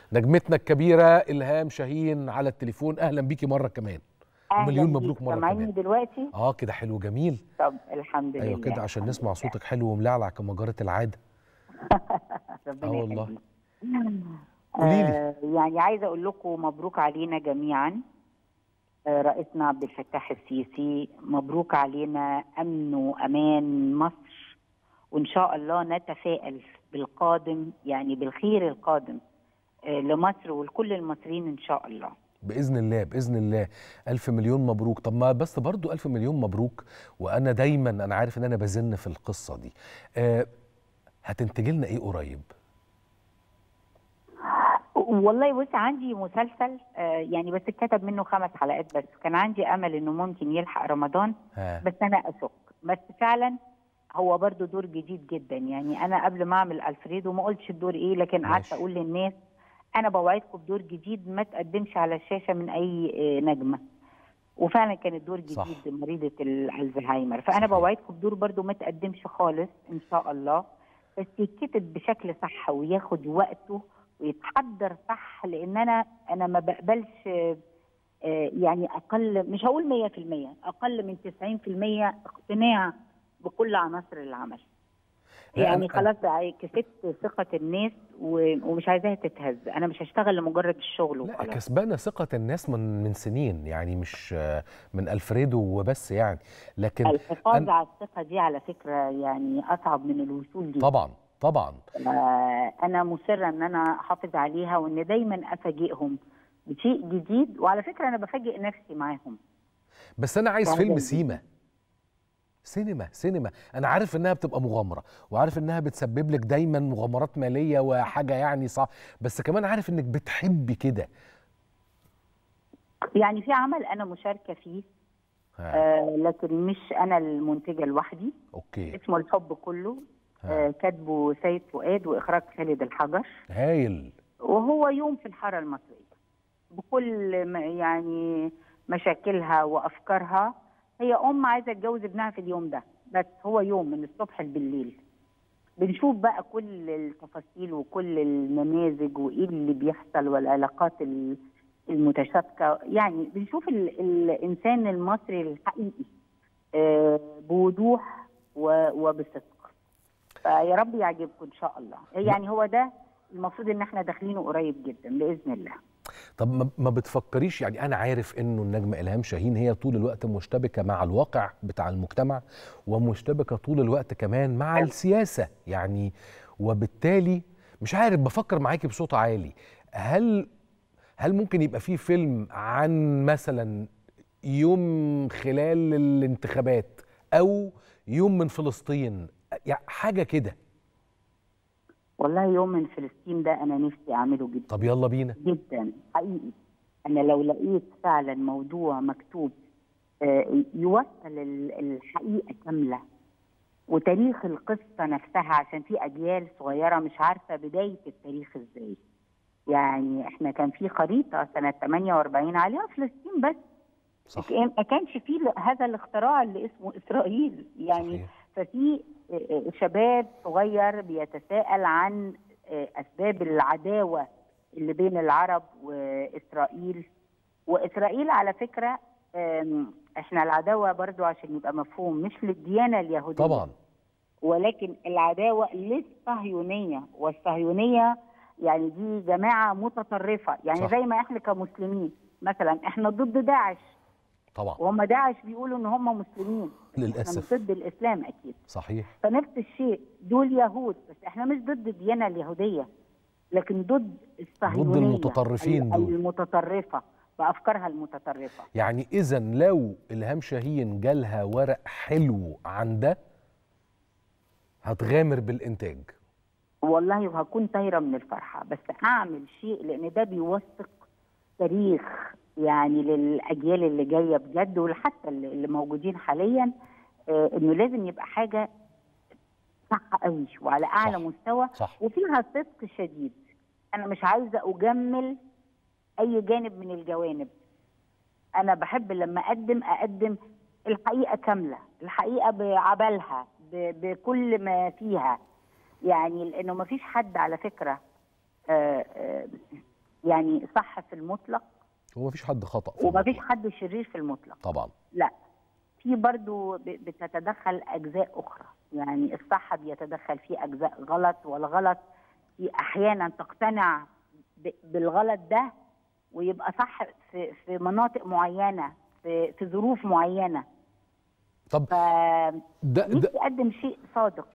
نجمتنا الكبيره الهام شاهين على التليفون اهلا بيكي مره كمان أهلاً مليون بيك. مبروك مرة سامعيني كمان. دلوقتي اه كده حلو جميل طب الحمد لله ايوه كده عشان الحمد نسمع لله. صوتك حلو وملعلع كما جرت العاده ربنا آه والله. يخليك. قوليلي. آه يعني عايزه اقول لكم مبروك علينا جميعا آه رئيسنا عبد الفتاح السيسي مبروك علينا امن وامان مصر وان شاء الله نتفائل بالقادم يعني بالخير القادم آه لمصر ولكل المصريين ان شاء الله باذن الله باذن الله الف مليون مبروك طب ما بس برضو الف مليون مبروك وانا دايما انا عارف ان انا بزن في القصه دي آه هتنتج لنا ايه قريب والله بص عندي مسلسل آه يعني بس اتكتب منه خمس حلقات بس كان عندي امل انه ممكن يلحق رمضان ها بس انا اشك بس فعلا هو برضو دور جديد جدا يعني انا قبل ما اعمل الفريدو ما قلتش الدور ايه لكن قعدت ماشي. اقول للناس انا بوعدكم بدور جديد ما تقدمش على الشاشه من اي آه، نجمه وفعلا كان الدور جديد صح. مريضه الالزهايمر فانا صحيح. بوعدكم بدور برضو ما تقدمش خالص ان شاء الله بس يتكتب بشكل صح وياخد وقته ويتحضر صح لان انا انا ما بقبلش آه، آه، يعني اقل مش هقول 100% اقل من 90% اقتناع بكل عناصر العمل لا، يعني أنا- خلاص بقى كسبت ثقه الناس و- ومش عايزاها تتهز انا مش هشتغل لمجرد الشغل لا وخلاص كسبانه ثقه الناس من من سنين يعني مش آه، من الفريدو وبس يعني لكن الحفاظ أنا- على الثقه دي على فكره يعني اصعب من الوصول دي طبعا طبعا آه، انا مصره ان انا احافظ عليها وان دايما افاجئهم بشيء جديد وعلى فكره انا بفاجئ نفسي معاهم بس انا عايز فاهم فيلم قصدي؟ سيما سينما سينما انا عارف انها بتبقى مغامره وعارف انها بتسبب لك دايما مغامرات ماليه وحاجه يعني صعب بس كمان عارف انك بتحبي كده يعني في عمل انا مشاركه فيه ها. آه لكن مش انا المنتجه لوحدي اوكي اسمه الحب كله ها. آه كاتبه سيد فؤاد واخراج خالد الحجر هايل وهو يوم في الحاره المصريه بكل ما- يعني مشاكلها وافكارها هي ام عايزه تتجوز ابنها في اليوم ده بس هو يوم من الصبح بالليل بنشوف بقى كل التفاصيل وكل النماذج وايه اللي بيحصل والعلاقات ال- المتشابكه يعني بنشوف ال الانسان المصري الحقيقي آه، بوضوح و- وبصدق فيا رب يعجبكم ان شاء الله يعني هو ده المفروض ان احنا داخلينه قريب جدا باذن الله طب ما- ما بتفكريش يعني انا عارف انه النجمه الهام شاهين هي طول الوقت مشتبكه مع الواقع بتاع المجتمع ومشتبكه طول الوقت كمان مع السياسه يعني وبالتالي مش عارف بفكر معاكي بصوت عالي هل هل ممكن يبقى في فيلم عن مثلا يوم خلال الانتخابات او يوم من فلسطين يعني حاجه كده والله يوم من فلسطين ده انا نفسي اعمله جدا طب يلا بينا جدا حقيقي انا لو لقيت فعلا موضوع مكتوب آه، يوصل ال- الحقيقه كامله وتاريخ القصه نفسها عشان في اجيال صغيره مش عارفه بدايه التاريخ ازاي يعني احنا كان في خريطه سنه 48 عليها فلسطين بس صح لكن ما كانش في هذا الاختراع اللي اسمه اسرائيل يعني صحيح. ففي آه، آه، شباب صغير بيتساءل عن آه، اسباب العداوه اللي بين العرب واسرائيل واسرائيل على فكره آم، احنا العداوه برضو عشان يبقى مفهوم مش للديانه اليهوديه طبعا ولكن العداوه للصهيونيه والصهيونيه يعني دي جماعه متطرفه يعني صح. زي ما احنا كمسلمين مثلا احنا ضد داعش طبعا وهم داعش بيقولوا ان هم مسلمين احنا للاسف مش ضد الاسلام اكيد صحيح فنفس الشيء دول يهود بس احنا مش ضد الديانه اليهوديه لكن ضد الصهيونيه المتطرفين ال- دول. المتطرفه بافكارها المتطرفه يعني اذا لو الهام شاهين جالها ورق حلو عن ده هتغامر بالانتاج والله هكون طايره من الفرحه بس اعمل شيء لان ده بيوثق تاريخ يعني للاجيال اللي جايه بجد وحتى اللي اللي موجودين حاليا آه انه لازم يبقى حاجه صح قوي وعلى اعلى صح. مستوى صح وفيها صدق شديد انا مش عايزه اجمل اي جانب من الجوانب انا بحب لما اقدم اقدم الحقيقه كامله الحقيقه بعبالها ب- بكل ما فيها يعني لانه ما فيش حد على فكره آه، آه، يعني صح في المطلق هو مفيش حد خطا في ومفيش الموضوع. حد شرير في المطلق طبعا لا في برضو ب- بتتدخل اجزاء اخرى يعني الصح بيتدخل في اجزاء غلط والغلط في احيانا تقتنع ب- بالغلط ده ويبقى صح في في مناطق معينه في في ظروف معينه طب فنفسي ده, ده اقدم شيء صادق